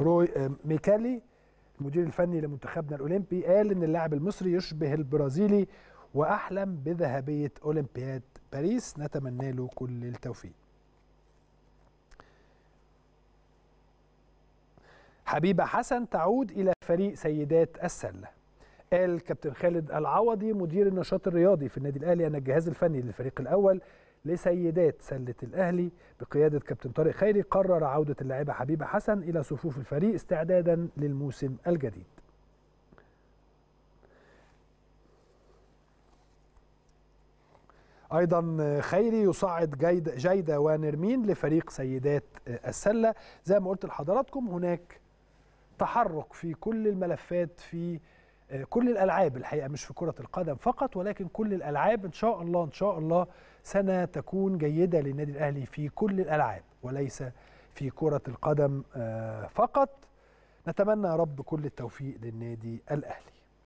روي ميكالي المدير الفني لمنتخبنا الاولمبي قال ان اللاعب المصري يشبه البرازيلي واحلم بذهبيه اولمبياد باريس نتمنى له كل التوفيق حبيبه حسن تعود الى فريق سيدات السله قال كابتن خالد العوضي مدير النشاط الرياضي في النادي الاهلي ان الجهاز الفني للفريق الاول لسيدات سله الاهلي بقياده كابتن طارق خيري قرر عوده اللاعبه حبيبه حسن الى صفوف الفريق استعدادا للموسم الجديد. ايضا خيري يصعد جيد جيده ونرمين لفريق سيدات السله زي ما قلت لحضراتكم هناك تحرك في كل الملفات في كل الالعاب الحقيقه مش في كره القدم فقط ولكن كل الالعاب ان شاء الله ان شاء الله سنه تكون جيده للنادي الاهلي في كل الالعاب وليس في كره القدم فقط نتمنى يا رب كل التوفيق للنادي الاهلي